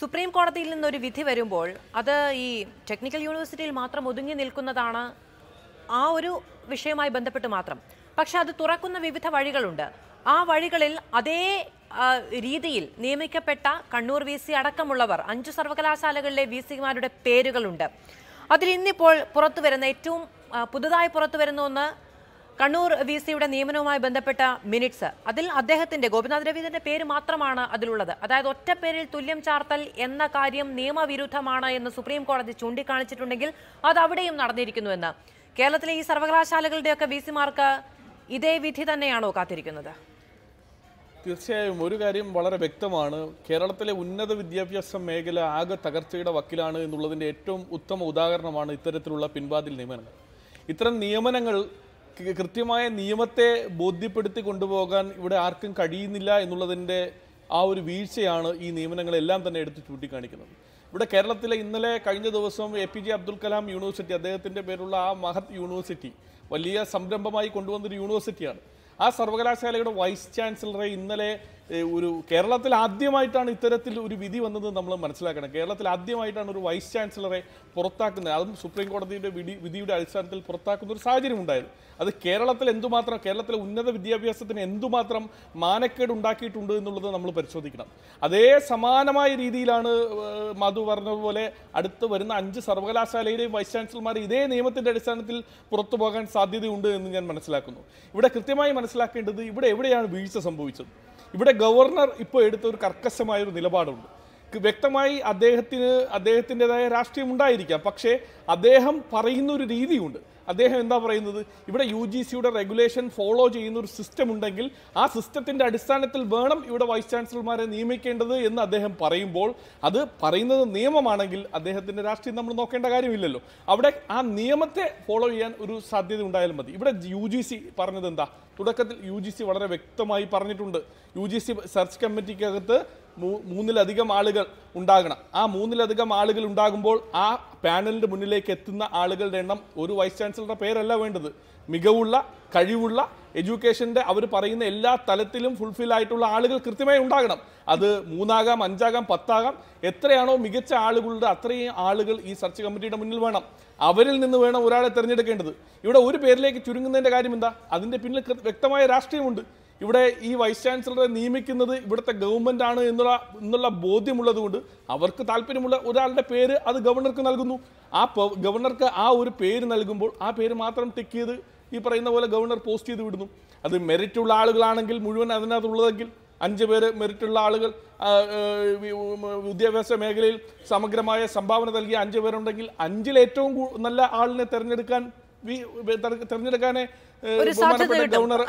supreme കോടതിയിൽ നിന്നൊരു വിധി വരുമ്പോൾ അത് ഈ ടെക്നിക്കൽ യൂണിവേഴ്സിറ്റിയിൽ മാത്രം ഒതുങ്ങി നിൽക്കുന്നതാണ് ആ ഒരു വിഷയവുമായി ബന്ധപ്പെട്ട് മാത്രം പക്ഷെ അത് തുറക്കുന്ന വിവിധ വഴികളുണ്ട് ആ വഴികളിൽ അതേ ആ, രീതിയിൽ നിയമിക്കപ്പെട്ട കണ്ണൂർ വി സി അടക്കമുള്ളവർ അഞ്ചു സർവകലാശാലകളിലെ വി സിമാരുടെ പേരുകളുണ്ട് അതിൽ ഇന്നിപ്പോൾ പുറത്തു വരുന്ന ഏറ്റവും ആ, പുതുതായി പുറത്തു വരുന്ന ഒന്ന് കണ്ണൂർ വി സിയുടെ നിയമനവുമായി ബന്ധപ്പെട്ട മിനിറ്റ്സ് അതിൽ അദ്ദേഹത്തിന്റെ ഗോപിനാഥ് രവീന്ദ്രന്റെ പേര് മാത്രമാണ് അതിലുള്ളത് അതായത് ഒറ്റ പേരിൽ തുല്യം ചാർത്തൽ എന്ന കാര്യം നിയമവിരുദ്ധമാണ് എന്ന് സുപ്രീം കോടതി ചൂണ്ടിക്കാണിച്ചിട്ടുണ്ടെങ്കിൽ അത് അവിടെയും നടന്നിരിക്കുന്നുവെന്ന് കേരളത്തിലെ ഈ സർവകലാശാലകളുടെയൊക്കെ വി സിമാർക്ക് ഇതേ വിധി തന്നെയാണോ കാത്തിരിക്കുന്നത് തീർച്ചയായും ഒരു കാര്യം വളരെ വ്യക്തമാണ് കേരളത്തിലെ ഉന്നത വിദ്യാഭ്യാസ മേഖല ആകെ തകർച്ചയുടെ വക്കിലാണ് എന്നുള്ളതിൻ്റെ ഏറ്റവും ഉത്തമ ഉദാഹരണമാണ് ഇത്തരത്തിലുള്ള പിൻവാതിൽ നിയമനങ്ങൾ ഇത്തരം നിയമനങ്ങൾ കൃ- കൃത്യമായ നിയമത്തെ ബോധ്യപ്പെടുത്തി കൊണ്ടുപോകാൻ ഇവിടെ ആർക്കും കഴിയുന്നില്ല എന്നുള്ളതിൻ്റെ ആ ഒരു വീഴ്ചയാണ് ഈ നിയമനങ്ങളെല്ലാം തന്നെ എടുത്ത് ചൂണ്ടിക്കാണിക്കുന്നത് ഇവിടെ കേരളത്തിലെ ഇന്നലെ കഴിഞ്ഞ ദിവസം A P J Abdul Kalam university അദ്ദേഹത്തിൻ്റെ പേരുള്ള ആ മഹത് യൂണിവേഴ്സിറ്റി വലിയ സംരംഭമായി കൊണ്ടുവന്നൊരു യൂണിവേഴ്സിറ്റിയാണ് ആ സർവകലാശാലയുടെ വൈസ് ചാൻസലറെ ഇന്നലെ ഏഹ്, ഒരു കേരളത്തിൽ ആദ്യമായിട്ടാണ് ഇത്തരത്തിൽ ഒരു വിധി വന്നത് നമ്മൾ മനസ്സിലാക്കണം കേരളത്തിൽ ആദ്യമായിട്ടാണ് ഒരു വൈസ് ചാൻസലറെ പുറത്താക്കുന്നത് അതും സുപ്രീം കോടതിയുടെ വിധി വിധിയുടെ അടിസ്ഥാനത്തിൽ പുറത്താക്കുന്ന ഒരു സാഹചര്യം ഉണ്ടായത് അത് കേരളത്തിൽ എന്തുമാത്രം കേരളത്തിലെ ഉന്നത വിദ്യാഭ്യാസത്തിന് എന്തുമാത്രം മാനക്കേട് ഉണ്ടാക്കിയിട്ടുണ്ട് എന്നുള്ളത് നമ്മൾ പരിശോധിക്കണം അതേ സമാനമായ രീതിയിലാണ് ഏഹ്, മധു പറഞ്ഞതുപോലെ അടുത്ത് വരുന്ന അഞ്ച് സർവകലാശാലയിലെയും വൈസ് ചാൻസലർമാർ ഇതേ നിയമത്തിന്റെ അടിസ്ഥാനത്തിൽ പുറത്തു പോകാൻ സാധ്യതയുണ്ട് എന്ന് ഞാൻ മനസ്സിലാക്കുന്നു ഇവിടെ കൃത്യമായി മനസ്സിലാക്കേണ്ടത് ഇവിടെ എവിടെയാണ് വീഴ്ച സംഭവിച്ചത് ഇവിടെ ഗവർണർ ഇപ്പോൾ എടുത്ത ഒരു കർക്കശമായ ഒരു നിലപാടുണ്ട് ക്ക് വ്യക്തമായി അദ്ദേഹത്തിന് അദ്ദേഹത്തിൻ്റെതായ രാഷ്ട്രീയം ഉണ്ടായിരിക്കാം പക്ഷേ അദ്ദേഹം പറയുന്ന ഒരു രീതിയുണ്ട് അദ്ദേഹം എന്താ പറയുന്നത് ഇവിടെ യു ജി സിയുടെ റെഗുലേഷൻ ഫോളോ ചെയ്യുന്ന ഒരു സിസ്റ്റം ഉണ്ടെങ്കിൽ ആ സിസ്റ്റത്തിന്റെ അടിസ്ഥാനത്തിൽ വേണം ഇവിടെ വൈസ് ചാൻസലർമാരെ നിയമിക്കേണ്ടത് എന്ന് അദ്ദേഹം പറയുമ്പോൾ അത് പറയുന്നത് നിയമമാണെങ്കിൽ അദ്ദേഹത്തിന്റെ രാഷ്ട്രീയം നമ്മൾ നോക്കേണ്ട കാര്യമില്ലല്ലോ അവിടെ ആ നിയമത്തെ ഫോളോ ചെയ്യാൻ ഒരു സാധ്യത ഉണ്ടായാലും മതി ഇവിടെ യു ജി സി പറഞ്ഞത് എന്താ തുടക്കത്തിൽ യു ജി സി വളരെ വ്യക്തമായി പറഞ്ഞിട്ടുണ്ട് യു ജി സി സെർച്ച് കമ്മിറ്റിക്കകത്ത് മൂ- മൂന്നിലധികം ആളുകൾ ഉണ്ടാകണം ആ മൂന്നിലധികം ആളുകൾ ഉണ്ടാകുമ്പോൾ ആ പാനലിന്റെ മുന്നിലേക്ക് എത്തുന്ന ആളുകളുടെ എണ്ണം ഒരു വൈസ് ചാൻസലറുടെ പേരല്ല വേണ്ടത് മികവുള്ള കഴിവുള്ള എഡ്യൂക്കേഷന്റെ അവർ പറയുന്ന എല്ലാ തലത്തിലും ഫുൾഫിൽ ആയിട്ടുള്ള ആളുകൾ കൃത്യമായി ഉണ്ടാകണം അത് മൂന്നാകാം അഞ്ചാകാം പത്താകാം എത്രയാണോ മികച്ച ആളുകളുടെ അത്രയും ആളുകൾ ഈ സെർച്ച് കമ്മിറ്റിയുടെ മുന്നിൽ വേണം അവരിൽ നിന്ന് വേണം ഒരാളെ തിരഞ്ഞെടുക്കേണ്ടത് ഇവിടെ ഒരു പേരിലേക്ക് ചുരുങ്ങുന്നതിന്റെ കാര്യം എന്താ അതിന്റെ പിന്നിൽ കൃ- വ്യക്തമായ രാഷ്ട്രീയമുണ്ട് ഇവിടെ ഈ വൈസ് ചാൻസലറെ നിയമിക്കുന്നത് ഇവിടുത്തെ ഗവൺമെന്റ് ആണ് എന്നുള്ള എന്നുള്ള ബോധ്യമുള്ളത് കൊണ്ട് അവർക്ക് താല്പര്യമുള്ള ഒരാളുടെ പേര് അത് ഗവർണർക്ക് നൽകുന്നു ആ പ- ഗവർണർക്ക് ആ ഒരു പേര് നൽകുമ്പോൾ ആ പേര് മാത്രം ടിക്ക് ചെയ്ത് ഈ പറയുന്ന പോലെ ഗവർണർ പോസ്റ്റ് ചെയ്ത് വിടുന്നു അത് മെറിറ്റ് ഉള്ള ആളുകളാണെങ്കിൽ മുഴുവൻ അതിനകത്തുള്ളതെങ്കിൽ അഞ്ച് പേര് മെറിറ്റുള്ള ആളുകൾ ആ, ഏ, വി- ഉം, വിദ്യാഭ്യാസ മേഖലയിൽ സമഗ്രമായ സംഭാവന നൽകിയ അഞ്ച് പേരുണ്ടെങ്കിൽ അഞ്ചിൽ ഏറ്റവും കൂ- നല്ല ആളിനെ തെരഞ്ഞെടുക്കാൻ വി- തെര- തെരഞ്ഞെടുക്കാനേ ഏ, ഒരു സാധ്യത ബഹുമാനപ്പെട്ട കിട്ടും ഗവർണർ